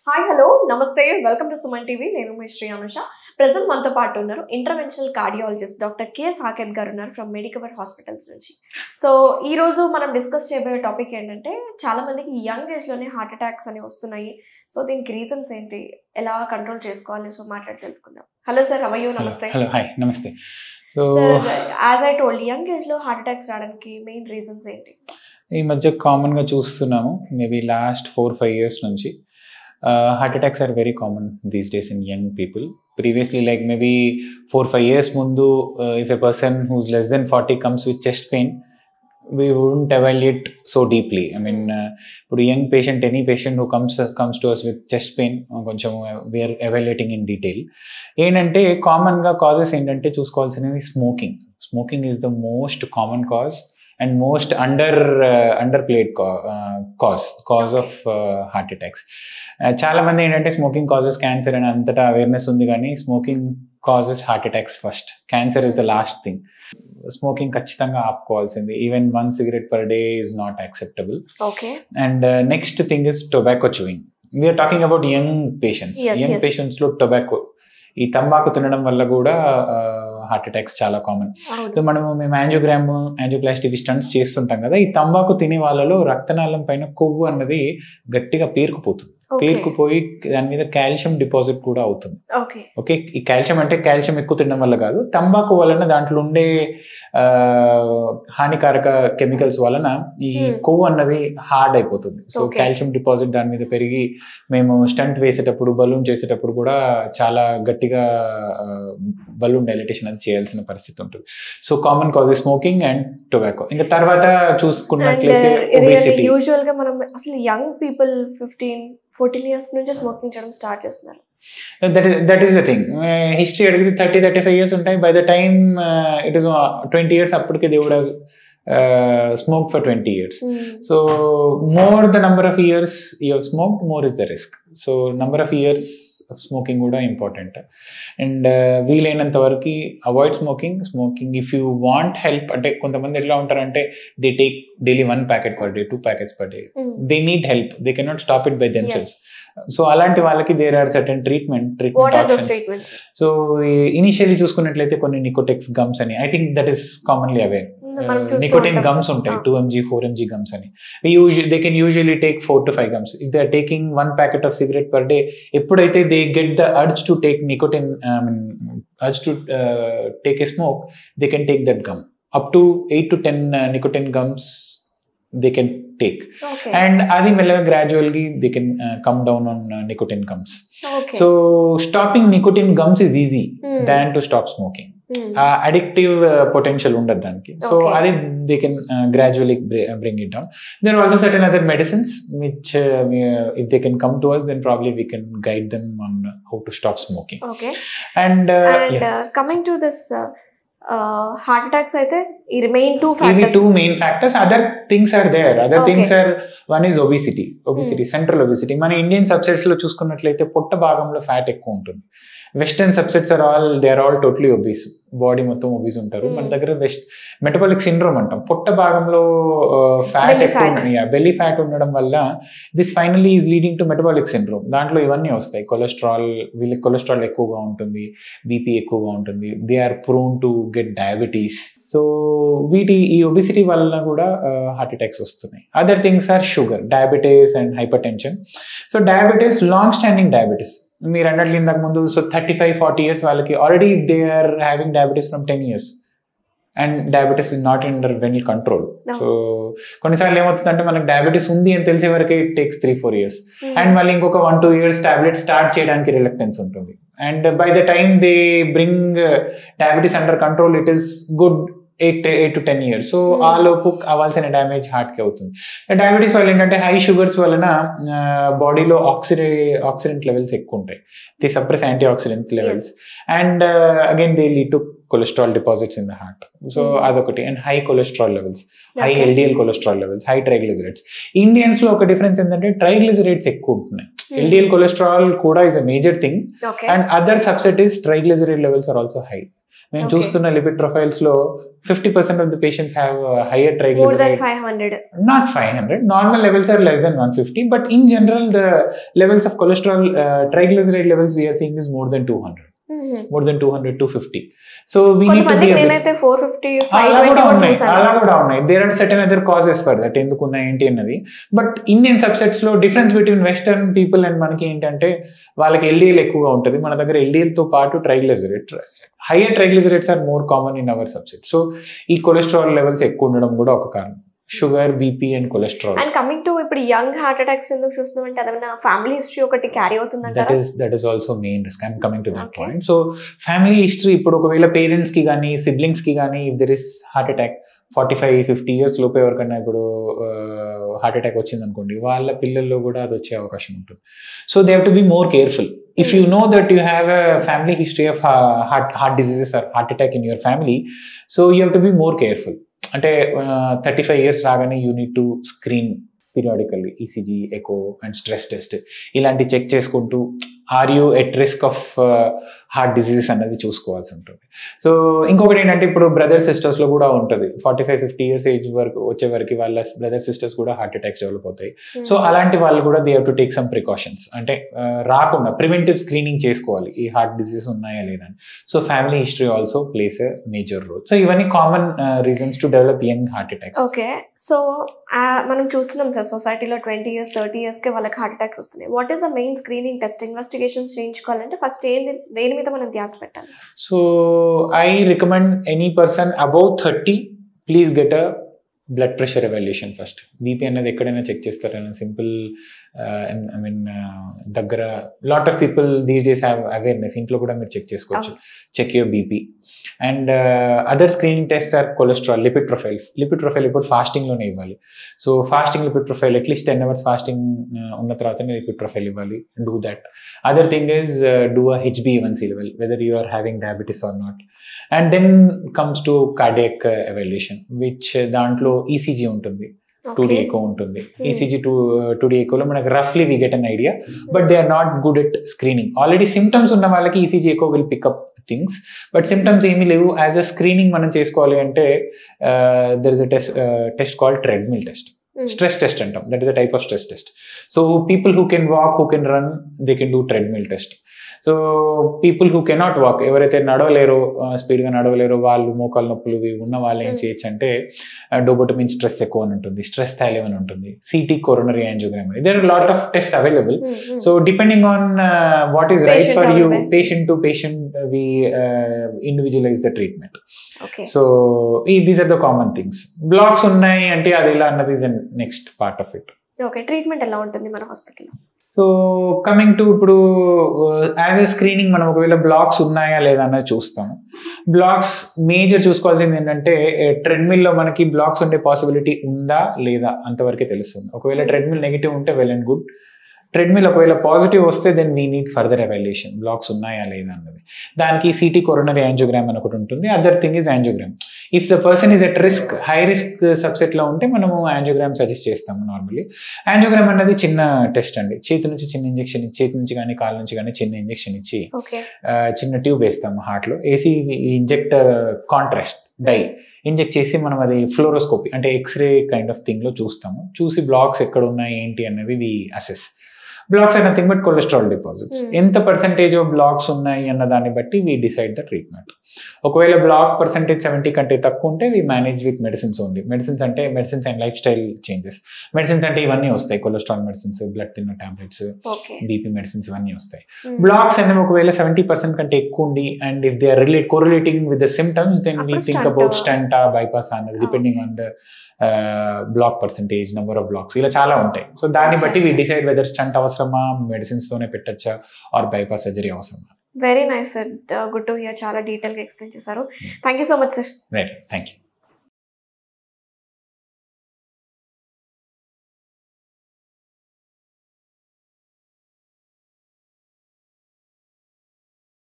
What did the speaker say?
Hi hello నమస్తే welcome to Suman TV నేను మీ శ్రీ అనుష ప్రజెంట్ మనతో పాటు ఉన్నారు interventional cardiologist doctor K Saketh గారు ఉన్నారు ఫ్రమ్ మెడికవర్ హాస్పిటల్స్ నుంచి సో ఈ రోజు మనం డిస్కస్ చేయబోయే టాపిక్ ఏంటంటే చాలా మందికి యంగ్ ఏజ్ లోనే హార్ట్ అటాక్స్ అని వస్తున్నాయి సో దీనికి రీజన్స్ ఏంటి ఎలా కంట్రోల్ చేసుకోవాలి సో మాట్లాడి తెలుసుకుందాం హలో సార్ అవయ్యో నమస్తే హలో హాయ్ నమస్తే so sir as I told young age లో హార్ట్ అటాక్స్ రావడానికి మెయిన్ రీజన్స్ ఏంటి ఈ మధ్య కామన్గా చూస్తున్నాము maybe last four five years నుంచి heart attacks are very common these days in young people previously like maybe four five years ముందు if a person who's less than forty comes with chest pain we wouldn't evaluate so deeply I mean ఇప్పుడు young patient any patient who comes comes to us with chest pain కొంచెం we're evaluating in detail ఏంటంటే కామన్గా causes ఏంటంటే చూసుకోవాల్సినవి smoking smoking is the most common cause and most under under played cause cause of heart attacks చాలా మంది ఏంటంటే smoking causes cancer అని అంతటా అవేర్నెస్ ఉంది కానీ smoking causes heart attacks first cancer is the last thing smoking ఖచ్చితంగా ఆపుకోవాల్సింది even one cigarette per day is not acceptable okay and next thing is tobacco chewing we're talking about young patients Yes, young yes. Patients లో tobacco ఈ తంబాకు తినడం వల్ల కూడా heart attacks చాలా common so అవును మనము మేము యాంజియోగ్రామ్ యాంజియోప్లాస్టిక్ స్టంట్స్ చేస్తుంటాం కదా ఈ తంబాకు తినే వాళ్ళలో రక్తనాళం పైన కొవ్వు అన్నది గట్టిగా పేరుకుపోతుంది ఓకే పేరుకుపోయి దాని మీద కాల్షియం డిపాజిట్ కూడా అవుతుంది ఓకే ఓకే ఈ కాల్షియం అంటే కాల్షియం ఎక్కువ తినడం వల్ల కాదు తంబాకు వలన దాంట్లో ఉండే ఆ, హానికారక కెమికల్స్ వలన ఈ Hmm. కొవ్వు అన్నది హార్డ్ అయిపోతుంది సో Okay. కాల్షియం డిపాజిట్ దాని మీద పెరిగి మేము స్టంట్ వేసేటప్పుడు బలూన్ చేసేటప్పుడు కూడా చాలా గట్టిగా బలూన్ డైలిటేషన్ అది చేయాల్సిన పరిస్థితి ఉంటుంది so common cause smoking and tobacco ఇంకా తర్వాత చూసుకున్నట్లయితే ఒబేసిటీ యూజువల్ గా మనం అసలు young people fifteen fourteen years నుంచి స్మోకింగ్ చేయడం స్టార్ట్ చేస్తున్నారు that is that is the thing history అడిగితే థర్టీ థర్టీ ఫైవ్ ఇయర్స్ ఉంటాయి by the time it is twenty years అప్పటికే దేవుడు smoke for twenty years so more the number of years you smoke more is the risk so number of years of smoking కూడా important and వీలైనంత వరకు avoid smoking smoking if you want help అంటే కొంతమంది ఎట్లా ఉంటారంటే they take daily one packet per day two packets per day they need help they cannot stop it by themselves so అలాంటి వాళ్ళకి there are certain treatment what treatment are those options statements so initially చూసుకున్నట్లయితే కొన్ని Nicotex gums అని I think that is commonly అవే మనం చూస్తూ nicotine ఉంటాం. Gums ఉంటాయి Ah. Two mg four mg gums అని they can usually take four to five gums if they are taking one packet of cigarette per day ఎప్పుడైతే they get the urge to take nicotine urge to take a smoke they can take that gum up to eight to ten nicotine gums they can take okay and అది మెల్లగా గ్రాడ్యువల్గా they can come down on nicotine gums okay so stopping nicotine gums is easy than to stop smoking addictive potential ఉండదు దానికి so Okay. అది they can gradually bring it down then also certain other medicines which if they can come to us then probably we can guide them on how to stop smoking okay and and coming to this heart attacks అయితే ఈ main two ఇవి factors two main factors other things are there other Okay. Things are one is obesity obesity central obesity మన Indian subsets లో చూసుకున్నట్లయితే పొట్ట భాగంలో fat ఎక్కువ ఉంటుంది western subsets are all they are all totally obese body మొత్తం obese ఉంటారు Hmm. మన దగ్గర వెస్ట్ మెటబాలిక్ సిండ్రోమ్ అంటాం పొట్ట భాగంలో ఫ్యాట్ Belly ఎక్కువ fat. బెల్లీ ఫ్యాట్ ఉండడం వల్ల this finally is leading to metabolic syndrome దాంట్లో ఇవన్నీ వస్తాయి కొలెస్ట్రాల్ వీళ్ళకి కొలెస్ట్రాల్ ఎక్కువగా ఉంటుంది బీపీ ఎక్కువగా ఉంటుంది they are prone to get diabetes so వీటి ఈ ఒబిసిటీ వలన కూడా హార్ట్ అటాక్స్ వస్తున్నాయి other things are sugar diabetes and hypertension so diabetes long standing diabetes మీరు అన్నట్లు ఇంతకు ముందు so thirty five forty years వాళ్ళకి already they are having diabetes from ten years and diabetes is not under well control No. So కొన్నిసార్లు ఏమవుతుందంటే మనకి diabetes ఉంది అని తెలిసే వరకే it takes three four years and మళ్ళీ ఇంకొక one two years tablet start చేయడానికి రిలక్టెన్స్ ఉంటుంది and by the time they bring diabetes under control it is good eight eight to ten years so Hmm. ఆ లోపు అవ్వాల్సిన damage హార్ట్కి అవుతుంది diabetes వల్ల ఏంటంటే హై షుగర్స్ వలన బాడీలో ఆక్సిడే ఆక్సిడెంట్ లెవెల్స్ ఎక్కువ ఉంటాయి the suppress antioxidant levels and again they lead to cholesterol deposits in the heart so Hmm. అదొకటి and high cholesterol levels high Okay. LDL cholesterol levels high triglycerides Indians లో ఒక difference ఏంటంటే triglycerides ఎక్కువ ఉంటున్నాయి LDL cholesterol కూడా is a major thing okay and other subset is triglyceride levels are also high మేము Okay. చూస్తున్న lipid profiles లో fifty percent of the patients have hire more than triglyceride five hundred not 500 normal levels are less than 150 but in general the levels of cholesterol uh, triglyceride levels we are seeing is more than 200 more than 200 250 so we need to be కొంతమందికి a bit నేనైతే four fifty five అలా కూడా ఉన్నాయి చూసాను అలా కూడా ఉన్నాయి there are certain other causes for that ఎందుకు ఉన్నాయి ఏంటి అన్నది బట్ ఇండియన్ సబ్సెట్స్ లో difference between western people and మనకి ఏంటంటే వాళ్ళకి ఎల్డిఎల్ ఎక్కువగా ఉంటుంది మన దగ్గర ఎల్డిఎల్ తో పాటు triglyceride higher triglycerides are more common in our subset so ఈ కొలెస్ట్రాల్ లెవెల్స్ ఎక్కువ ఉండడం కూడా ఒక కారణం sugar BP and cholesterol and coming to ఇప్పుడు యంగ్ హార్ట్ అటాక్స్ ఎందుకు చూస్తున్నాం అంటే అదేమన్నా ఫ్యామిలీ హిస్టరీ ఒకటి క్యారీ దట్ అవుతుందంటారా is that is also main risk I'm coming to that Okay. Point so family history ఇప్పుడు ఒకవేళ పేరెంట్స్ కి కానీ సిబ్లింగ్స్ కి కానీ if there is heart attack forty five fifty years లోపు ఎవరికైనా ఇప్పుడు హార్ట్ అటాక్ వచ్చింది అనుకోండి వాళ్ళ పిల్లల్లో కూడా అది వచ్చే అవకాశం ఉంటుంది so they have to be more careful if you know that you have a family history of heart heart diseases or heart attack in your family so you have to be more careful అంటే thirty five years రాగానే you need to screen periodically ECG echo and stress test ఇలాంటి check చేసుకుంటూ are you at risk of heart diseases అనేది చూసుకోవాల్సి ఉంటుంది so ఇంకొకటి ఏంటంటే ఇప్పుడు బ్రదర్ సిస్టర్స్ లో కూడా ఉంటుంది forty five fifty years age వరకు వచ్చే వరకు వాళ్ళ బ్రదర్ సిస్టర్స్ కూడా హార్ట్ అటాక్స్ డెవలప్ అవుతాయి సో అలాంటి వాళ్ళు కూడా they have to take some precautions అంటే ఆ, రాకుండా ప్రివెంటివ్ స్క్రీనింగ్ చేసుకోవాలి ఈ హార్ట్ డిసీజ్ ఉన్నాయా లేదా అని so family history also plays a major role so ఇవన్నీ common reasons to develop young heart attacks okay so మనం చూస్తున్నాం సార్ సొసైటీలో ట్వంటీ ఇయర్స్ థర్టీ ఇయర్స్కి వాళ్ళకి హార్ట్ అటాక్స్ వస్తున్నాయి what is the main screening test investigations చేయించుకోవాలంటే first ఏంది దేని మీద మనం ధ్యాస పెట్టాలి so I recommend any person above thirty please get a blood pressure evaluation first BP అనేది ఎక్కడైనా చెక్ చేస్తారని సింపుల్ ఐ మీన్ దగ్గర lot of people these days have awareness ఇంట్లో కూడా మీరు చెక్ చేసుకోవచ్చు check your BP and other screening test are cholesterol lipid profile lipid profile ఇప్పుడు ఫాస్టింగ్లోనే ఇవ్వాలి so fasting lipid profile at least ten hours fasting ఉన్న తర్వాతనే లిపిడ్ ప్రొఫైల్ ఇవ్వాలి do that other thing is do a హెచ్బిఎవన్సీ level whether you are having diabetes or not and then comes to cardiac evaluation which దాంట్లో ECG ఉంటుంది two D echo ఉంటుంది ECG two two D ఎకోలో మనకి రఫ్లీ we get an idea but they are not good at screening already symptoms ఉన్న వాళ్ళకి ECG echo will pick up things but symptoms ఏమీ లేవు యాజ్ అ స్క్రీనింగ్ మనం చేసుకోవాలి అంటే there is a test test call treadmill test stress test అంటాం that is a type of stress test so people who can walk who can run they can do treadmill test so people who cannot walk ఎవరైతే నడవలేరో స్పీడ్గా నడవలేరో వాళ్ళు మోకాలు నొప్పులు ఇవి ఉన్న వాళ్ళు ఏం Mm. చేయొచ్చు అంటే డోబోటమిన్ స్ట్రెస్ ఎక్కువ అని ఉంటుంది స్ట్రెస్ థైలివ్ అని ఉంటుంది సిటీ కొరోనరీ యాంజియోగ్రామ్ అని there lot of test available so depending on what is right Patient for you available. Patient to patient we individualize the treatment okay so ఈ these are the common things blocks ఉన్నాయి అంటే అది ఇలా అన్నది is next part of it okay treatment ఎలా ఉంటుంది మన హాస్పిటల్లో సో కమింగ్ టు ఇప్పుడు యాజ్ ఎ స్క్రీనింగ్ మనం ఒకవేళ బ్లాక్స్ ఉన్నాయా లేదా అన్నది చూస్తాము బ్లాక్స్ మేజర్ చూసుకోవాల్సింది ఏంటంటే ట్రెడ్మిల్ లో మనకి బ్లాక్స్ ఉండే పాసిబిలిటీ ఉందా లేదా అంతవరకే తెలుస్తుంది ఒకవేళ ట్రెడ్మిల్ నెగిటివ్ ఉంటే వెల్ అండ్ గుడ్ ట్రెడ్మిల్ ఒకవేళ పాజిటివ్ వస్తే then we need further evaluation blocks ఉన్నాయా లేదా అన్నది దానికి సిటీ కొరోనరీ యాంజియోగ్రామ్ అని ఒకటి ఉంటుంది other thing is angiogram if the person is at risk high risk subset లో ఉంటే మనము యాంజియోగ్రామ్ సజెస్ట్ చేస్తాము నార్మలీ యాంజియోగ్రామ్ అనేది చిన్న టెస్ట్ అండి చేతి నుంచి చిన్న ఇంజెక్షన్ చేతి నుంచి కానీ కాళ్ళ నుంచి కానీ చిన్న ఇంజెక్షన్ ఇచ్చి ఓకే ఆ, చిన్న ట్యూబ్ వేస్తాము హార్ట్ లో వేసి ఇంజెక్ట్ కాంట్రాస్ట్ డై ఇంజెక్ట్ చేసి మనం అది ఫ్లోరోస్కోపీ అంటే ఎక్స్రే కైండ్ ఆఫ్ థింగ్ లో చూస్తాము చూసి బ్లాక్స్ ఎక్కడ ఉన్నాయి ఏంటి అనేది we assess blocks are nothing but cholesterol deposits Hmm. ఎంత పర్సంటేజ్ ఆఫ్ బ్లాక్స్ ఉన్నాయి అన్న దాన్ని బట్టి వి డిసైడ్ ద ట్రీట్మెంట్ ఒకవేళ బ్లాక్ పర్సంటేజ్ సెవెంటీ కంటే తక్కువ ఉంటే we manage with medicines only medicines అంటే medicines and lifestyle changes medicines అంటే ఇవన్నీ వస్తాయి cholesterol medicines blood thinner tablets okay BP medicines ఇవన్నీ వస్తాయి బ్లాక్స్ అనేవి ఒకవేళ సెవెంటీ పర్సెంట్ కంటే ఎక్కువ ఉండి and if they are relate correlating with the symptoms then we అప్పుడు థింక్ stunt. అబౌట్ స్టంటా బైపాస్ అన్నది Ah, depending on the block percentage number of blocks ఇలా చాలా ఉంటాయి సో దాన్ని అచ్చా, బట్టి వి అచ్చా. డిసైడ్ వెదర్ స్టంట్ అవసరమా మెడిసిన్స్ తోనే పెట్టచ్చా ఆర్ బైపాస్ సర్జరీ అవసరమా very nice sir good to hear చాలా డీటెయిల్గా ఎక్స్ప్లెయిన్ చేశారు thank you so much sir right thank you